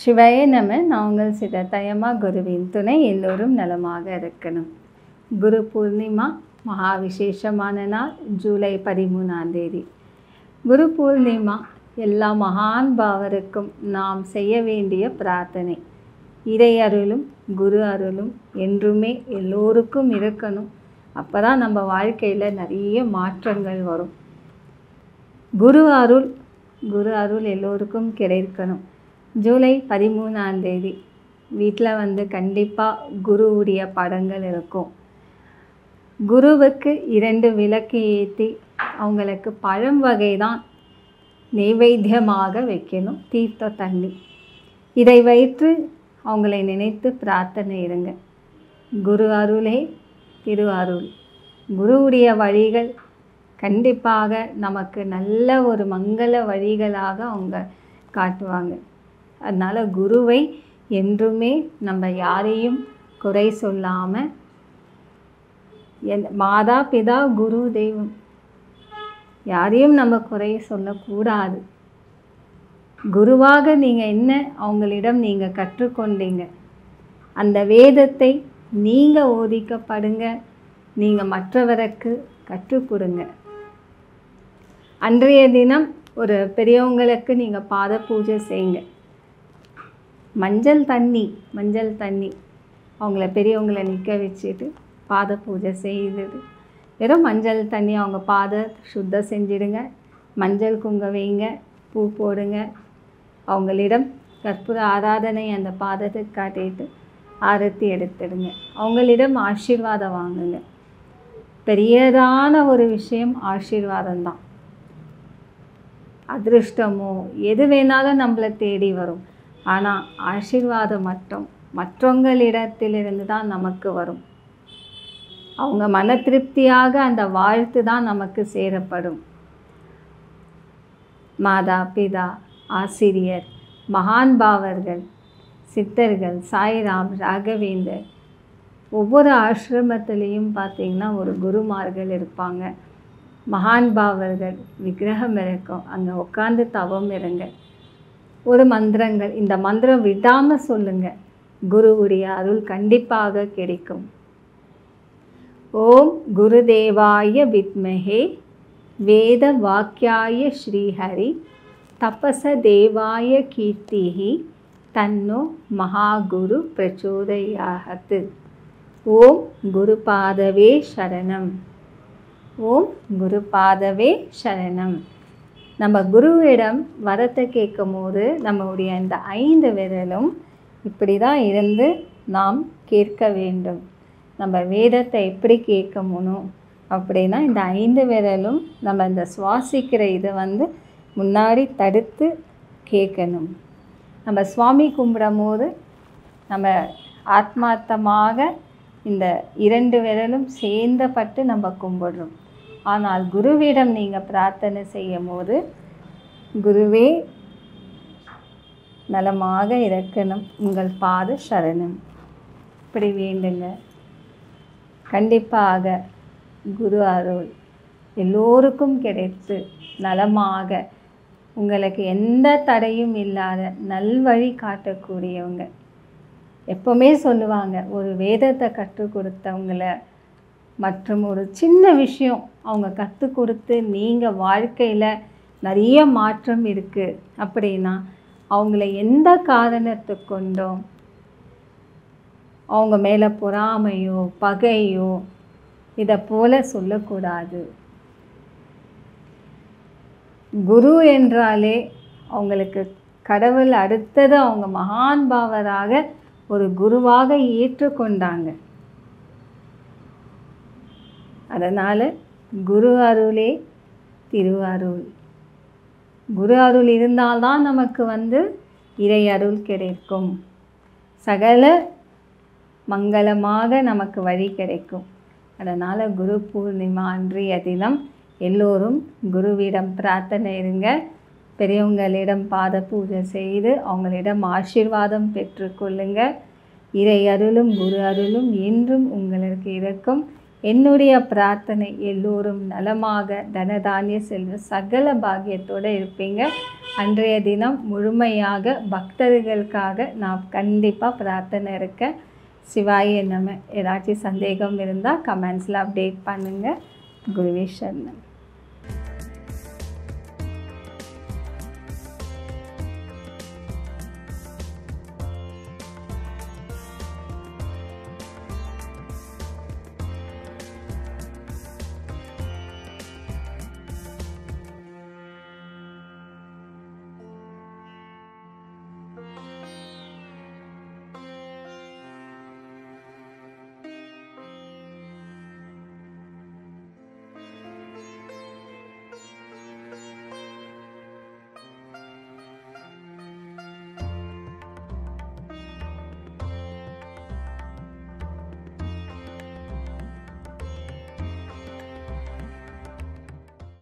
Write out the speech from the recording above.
சிவாய நம நான் உங்கள் சிதத்தயமா குருவின் துணை எல்லோரும் நலமாக இருக்கணும் குரு பூர்ணிமா மகா விசேஷமான நாள் ஜூலை பதிமூணாம் தேதி குரு பூர்ணிமா எல்லா மகான் பாவருக்கும் நாம் செய்ய வேண்டிய பிரார்த்தனை இறை அருளும் குரு அருளும் என்றுமே எல்லோருக்கும் இருக்கணும் அப்போ தான் நம்ம வாழ்க்கையில் நிறைய மாற்றங்கள் வரும் குரு அருள் குரு அருள் எல்லோருக்கும் கிடைக்கணும் ஜூலை பதிமூணாம் தேதி வீட்டில் வந்து கண்டிப்பாக குருவுடைய படங்கள் இருக்கும் குருவுக்கு இரண்டு விளக்கு ஏற்றி அவங்களுக்கு பழம் வகை தான் நெய்வேத்தியமாக வைக்கணும் தீர்த்த தண்ணி இதை வைத்து அவங்களை நினைத்து பிரார்த்தனை இருங்க குரு அருளே திரு அருள் குருவுடைய வழிகள் கண்டிப்பாக நமக்கு நல்ல ஒரு மங்கள வழிகளாக அவங்க காட்டுவாங்க அதனால் குருவை என்றுமே நம்ம யாரையும் குறை சொல்லாமல் என் மாதா பிதா குரு தெய்வம் யாரையும் நம்ம குறை சொல்லக்கூடாது குருவாக நீங்கள் என்ன அவங்களிடம் நீங்கள் கற்றுக்கொண்டீங்க அந்த வேதத்தை நீங்கள் ஓதிக்கப்படுங்க நீங்கள் மற்றவருக்கு கற்றுக் கொடுங்க அன்றைய தினம் ஒரு பெரியவங்களுக்கு நீங்கள் பாத பூஜை செய்யுங்க மஞ்சள் தண்ணி மஞ்சள் தண்ணி அவங்கள பெரியவங்களை நிற்க வச்சுட்டு பாத பூஜை செய்துட்டு வெறும் மஞ்சள் தண்ணி அவங்க பாத சுத்தம் செஞ்சிடுங்க மஞ்சள் குங்க வைங்க பூ போடுங்க அவங்களிடம் கற்பூர ஆராதனை அந்த பாதத்துக்கு காட்டிட்டு ஆரத்தி எடுத்துடுங்க அவங்களிடம் ஆசீர்வாதம் வாங்குங்க பெரியதான ஒரு விஷயம் ஆசீர்வாதம் தான் அதிருஷ்டமோ எது வேணாலும் நம்மளை தேடி வரும் ஆனால் ஆசீர்வாதம் மட்டும் மற்றவங்களிடத்திலிருந்து தான் நமக்கு வரும் அவங்க மன திருப்தியாக அந்த வாழ்த்து தான் நமக்கு சேரப்படும் மாதா பிதா ஆசிரியர் மகான் பாவர்கள் சித்தர்கள் சாய்ராம் ராகவேந்தர் ஒவ்வொரு ஆசிரமத்திலையும் பார்த்திங்கன்னா ஒரு குருமார்கள் இருப்பாங்க மகான் பாவர்கள் விக்கிரகம் இருக்கும் அங்கே உட்காந்து தவம் இருங்க ஒரு மந்திரங்கள் இந்த மந்திரம் விடாமல் சொல்லுங்கள் குருவுடைய அருள் கண்டிப்பாக கிடைக்கும் ஓம் குருதேவாய வித்மஹே வேத வாக்கியாய ஸ்ரீஹரி தபச தேவாய கீர்த்திஹி தன்னோ மகாகுரு பிரச்சோதயாகத்து ஓம் குருபாதவே சரணம் ஓம் குருபாதவே சரணம் நம்ம குருவிடம் வரத்தை கேட்கும் போது நம்முடைய இந்த ஐந்து விரலும் இப்படி தான் இருந்து நாம் கேட்க வேண்டும் நம்ம வேதத்தை எப்படி கேட்கணும் அப்படின்னா இந்த ஐந்து விரலும் நம்ம இந்த சுவாசிக்கிற இதை வந்து முன்னாடி தடுத்து கேட்கணும் நம்ம சுவாமி கும்பிடும் போது நம்ம ஆத்மார்த்தமாக இந்த இரண்டு விரலும் சேர்ந்தப்பட்டு நம்ம கும்பிடுறோம் ஆனால் குருவிடம் நீங்கள் பிரார்த்தனை செய்யும் போது குருவே நலமாக இருக்கணும் உங்கள் பாத சரணம் இப்படி வேண்டுங்க கண்டிப்பாக குரு அருள் எல்லோருக்கும் கிடைத்து நலமாக உங்களுக்கு எந்த தடையும் இல்லாத நல்வழி காட்டக்கூடியவங்க எப்போவுமே சொல்லுவாங்க ஒரு வேதத்தை கற்றுக் கொடுத்தவங்கள மற்றும் ஒரு சின்ன விஷயம் அவங்க கற்றுக் கொடுத்து நீங்கள் வாழ்க்கையில் நிறைய மாற்றம் இருக்குது அப்படின்னா அவங்கள எந்த காரணத்தை கொண்டும் அவங்க மேலே பொறாமையோ பகையோ இதை போல் சொல்லக்கூடாது குரு என்றாலே அவங்களுக்கு கடவுள் அடுத்தது அவங்க மகான் பாவராக ஒரு குருவாக ஏற்றுக்கொண்டாங்க அதனால் குரு அருளே திரு அருள் குரு அருள் இருந்தால்தான் நமக்கு வந்து இறை அருள் கிடைக்கும் சகல மங்களமாக நமக்கு வழி கிடைக்கும் அதனால் குரு பூர்ணிமா அன்றைய தினம் எல்லோரும் குருவிடம் பிரார்த்தனை இருங்க பெரியவங்களிடம் பாத பூஜை செய்து அவங்களிடம் ஆசீர்வாதம் பெற்றுக்கொள்ளுங்க இறை அருளும் குரு அருளும் என்றும் உங்களுக்கு இருக்கும் என்னுடைய பிரார்த்தனை எல்லோரும் நலமாக தனதானிய செல்வ சகல பாக்கியத்தோடு இருப்பீங்க அன்றைய தினம் முழுமையாக பக்தர்களுக்காக நான் கண்டிப்பாக பிரார்த்தனை இருக்கேன் சிவாய நம்ம ஏதாச்சும் சந்தேகம் இருந்தால் கமெண்ட்ஸில் அப்டேட் பண்ணுங்கள் குருவே சரணம்